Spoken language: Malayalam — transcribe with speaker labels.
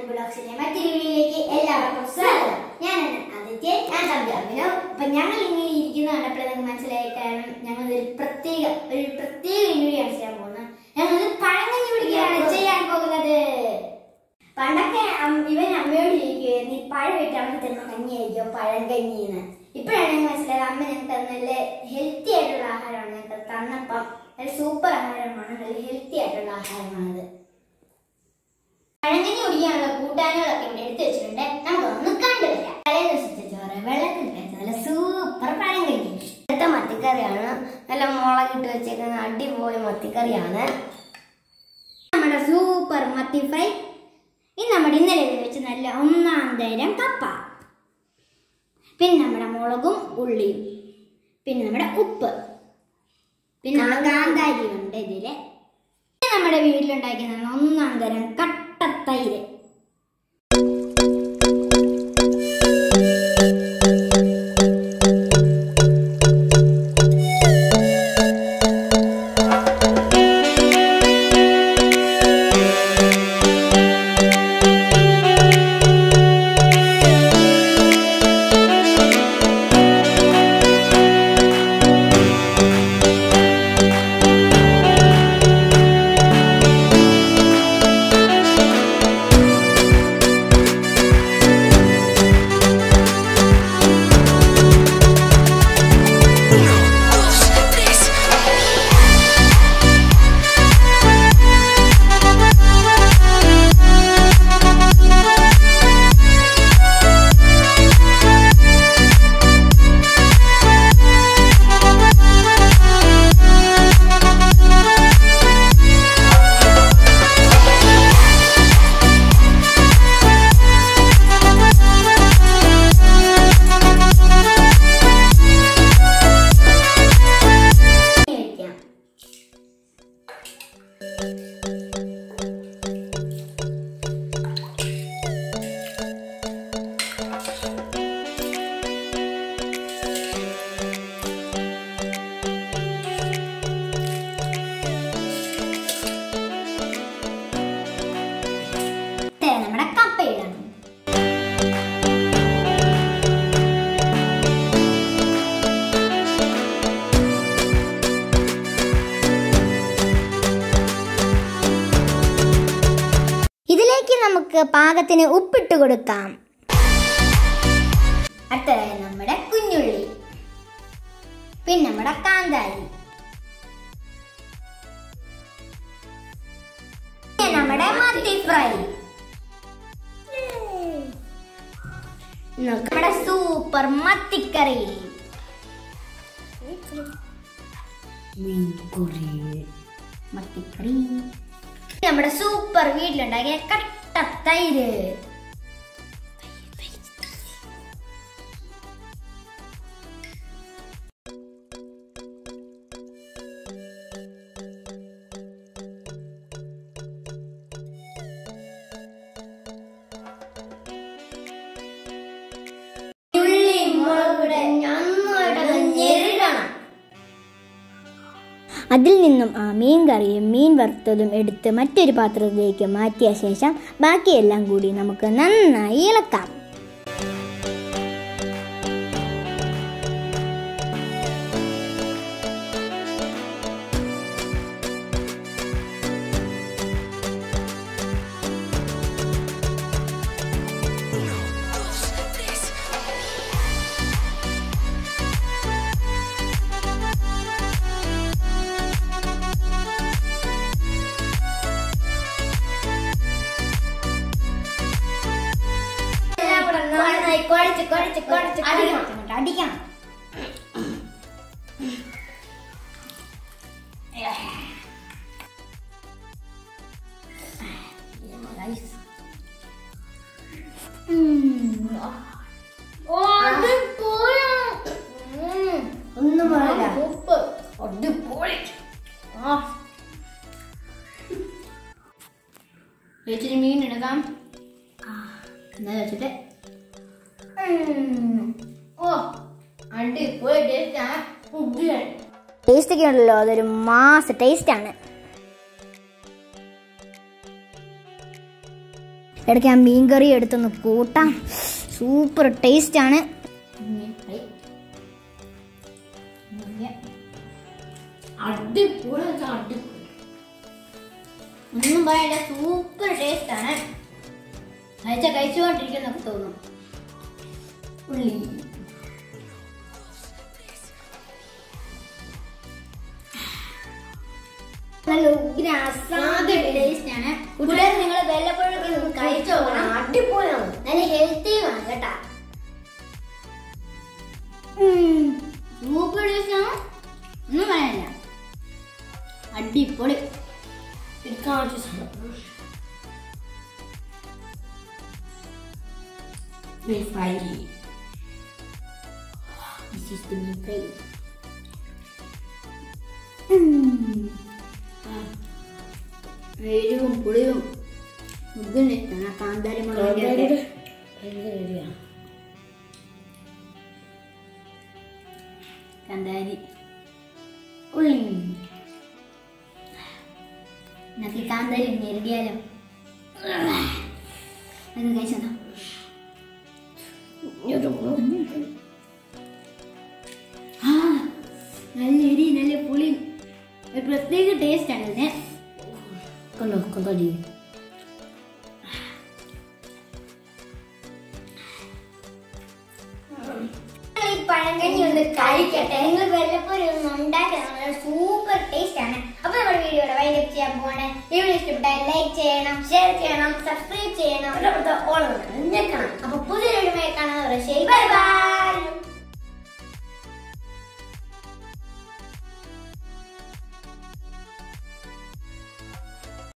Speaker 1: ബ്ലോഗ്സിന്റെ മറ്റൊരു വീഡിയോയിലേക്ക് എല്ലാവർക്കും സ്വാഗതം ഞാൻ ആദിത്യ ഞാൻ തമ്പി അഭിനവ് അപ്പൊ ഞങ്ങൾ ഇങ്ങനെ ഇരിക്കുന്ന കണ്ടപ്പോൾ നിങ്ങൾക്ക് മനസ്സിലായി കാരണം ഞങ്ങൾ ഒരു പ്രത്യേക ഒരു പ്രത്യേക വീഡിയോയാണ് ചെയ്യാൻ പോകുന്നത് ഞങ്ങൾ ഒരു പഴങ്കഞ്ഞി പിടിക്കുകയാണ് ചെയ്യാൻ പോകുന്നത് പണ്ടൊക്കെ അം- ഇവൻ അമ്മയോട് ചോദിക്കുമായിരുന്നു ഈ പഴം ഇട്ട് അമ്മ തരുന്ന കഞ്ഞിയായിരിക്കും പഴങ്കഞ്ഞി എന്ന് ഇപ്പോഴാണ് ഞങ്ങൾ മനസ്സിലായത് അമ്മ ഞങ്ങൾക്ക് തന്ന നല്ല ഹെൽത്തി ആയിട്ടുള്ള ആഹാരമാണ് ഞങ്ങൾക്ക് തന്നപ്പം നല്ല സൂപ്പർ ആഹാരമാണ് നല്ല ഹെൽത്തി ആയിട്ടുള്ള ആഹാരമാണത് പഴങ്കഞ്ഞി കുടിക്കാനുള്ള കൂട്ടാനുകളൊക്കെ ഇവിടെ എടുത്തു വെച്ചിട്ടുണ്ട് നമുക്കൊന്ന് കണ്ടുവരാം തലേ ദിവസത്തെ ചോറ് വെള്ളത്തിൽ വെച്ച നല്ല സൂപ്പർ പഴങ്കഞ്ഞി അടുത്ത മത്തിക്കറിയാണ് നല്ല മുളകിട്ട് വെച്ചേക്കുന്ന അടിപൊളി മത്തിക്കറിയാണ് നമ്മുടെ സൂപ്പർ മത്തി ഫ്രൈ ഇത് നമ്മുടെ ഇന്നലെ വെച്ച് നല്ല ഒന്നാം തരം കപ്പ പിന്നെ നമ്മുടെ മുളകും ഉള്ളിയും പിന്നെ നമ്മുടെ ഉപ്പ് പിന്നെ നമ്മുടെ കാന്താരി ഉണ്ട് ഇതില് പിന്നെ നമ്മുടെ വീട്ടിലുണ്ടാക്കിയ നല്ല ഒന്നാം തരം കട്ടത്തൈര് കഴിക്കാം ദേ, നമ്മുടെ കപ്പ ഇടണം ഇതിലേക്ക് നമുക്ക് പാകത്തിന് ഉപ്പിട്ട് കൊടുക്കാം അടുത്തതായി നമ്മുടെ കുഞ്ഞുള്ളി പിന്നെ നമ്മുടെ കാന്താരി പിന്നെ നമ്മുടെ മത്തി ഫ്രൈ നമ്മുടെ സൂപ്പർ മത്തിക്കറി മീൻകറി മത്തിക്കറി നമ്മുടെ സൂപ്പർ വീട്ടിലുണ്ടാക്കിയ കട്ട തൈര് ഉള്ളി മുളകുടെ നന്നായിട്ടൊന്ന് ഞെരുടണം
Speaker 2: അതിൽ നിന്നും ആ മീൻ കറിയും മീൻ വറുത്തതും എടുത്ത് മറ്റൊരു പാത്രത്തിലേക്ക് മാറ്റിയ ശേഷം ബാക്കിയെല്ലാം കൂടി നമുക്ക് നന്നായി ഇളക്കാം
Speaker 1: എല്ലാം കൂടെ നന്നായി കുഴച്ച് കുഴച്ച് കുഴച്ച് അടിക്കണം അങ്ങോട്ട് അടിക്കണം ഓ അത് പോരാ ഒന്നും പറയില്ല ഉപ്പ് അടിപൊളി ആ ചേച്ചിന് മീൻ എടുക്കാം എന്നാ വെച്ചിട്ട് ഓ അടിപൊളി ടേസ്റ്റ് ഉഗ്ഗിയാണ്
Speaker 2: ടേസ്റ്റ് ഒക്കെ ഉണ്ടല്ലോ അതൊരു മാസ് ടേസ്റ്റ് ആണ് ഇടയ്ക്ക് ആ മീൻ കറി എടുത്തൊന്ന് കൂട്ടാം സൂപ്പർ ടേസ്റ്റ് ആണ്
Speaker 1: അടിപൊളി അടിപൊളി ഒന്നും പറയാനില്ല സൂപ്പർ ടേസ്റ്റ് ആണ് കഴിച്ച കഴിച്ചുകൊണ്ടിരിക്കുന്നൊക്കെ തോന്നും ഉള്ളി
Speaker 2: നല്ല ഉഗ്ര അസാധ്യ ടേസ്റ്റ് ആണ്
Speaker 1: കൂട്ടുകാർ നിങ്ങൾ വല്ലപ്പോഴൊക്കെ ഒന്ന് കഴിച്ചു നോക്കണം അടിപൊളിയാണ് നല്ല ഹെൽത്തിയുമാണ് കേട്ടാ
Speaker 2: സൂപ്പർ ടേസ്റ്റ് ആണ് ഒന്നും പറയാനില്ല അടിപൊളി
Speaker 1: fry This is the meat fry.
Speaker 2: എരിവും പുളിയും ഫുഡിന് ഇഷ്ടമാണ് കാന്താരി മുളകിന്റെ കാന്താരി ഉള്ളി നമുക്ക് ഈ കാന്താരി ഞെരുടിയാലോ അത് കഴിച്ചോ ആ നല്ല എരി നല്ല പുളിയും ഒരു പ്രത്യേക ടേസ്റ്റ് ആണ് ഇതിന്
Speaker 1: കണ്ടോ കൊണ്ടാടി
Speaker 2: ഈ പഴങ്കഞ്ഞി ഒന്ന് കഴിക്കട്ടെ നിങ്ങൾ വല്ലപ്പോഴും ഒന്ന് ഉണ്ടാക്കണം സൂപ്പർ ടേസ്റ്റ് ആണ് അപ്പൊ നമ്മുടെ വീഡിയോയുടെ വൈൻഡപ്പ് ചെയ്യാൻ പോവാണ് വീഡിയോ ഇഷ്ടപ്പെട്ടാൽ ലൈക്ക് ചെയ്യണം ഷെയർ ചെയ്യണം സബ്സ്ക്രൈബ് ചെയ്യണം
Speaker 1: ഓളം ഞെക്കണം
Speaker 2: അപ്പൊ പുതിയൊരു വീഡിയോ കാണാൻ ശരി ബൈ ബൈ